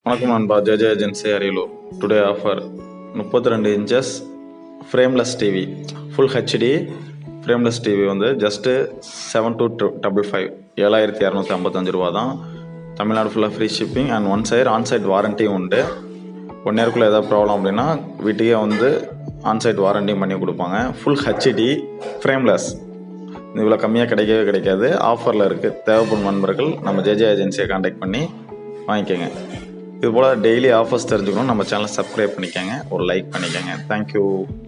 வணக்கம் நண்பா JJ agency Ariyalur today offer முப்பத்தி ரெண்டு inches frameless TV full HD frameless TV வந்து just seven two double five ஏழாயிரத்தி இரநூத்தி ஐம்பத்தஞ்சு ரூபா தான் தமிழ்நாடு ஃபுல்லாக free shipping and one side onsite வாரண்டியும் உண்டு ஒன் இயர்க்குள்ளே ஏதாவது ப்ராப்ளம் அப்படின்னா வீட்டுக்கே வந்து ஆன்சைட் வாரண்டியும் பண்ணி கொடுப்பாங்க ஃபுல் ஹெச்டி ஃப்ரேம்லெஸ் இவ்வளோ கம்மியாக கிடைக்கவே கிடைக்காது ஆஃபரில் இருக்குது தேவைப்படும் நண்பர்கள் நம்ம ஜேஜே ஏஜென்சியை காண்டாக்ட் பண்ணி வாங்கிக்கோங்க இது போல் டெய்லி ஆஃபர்ஸ் தெரிஞ்சுக்கணும் நம்ம சேனலை சப்ஸ்கிரைப் பண்ணிக்கோங்க ஒரு லைக் பண்ணிக்கோங்க தேங்க்யூ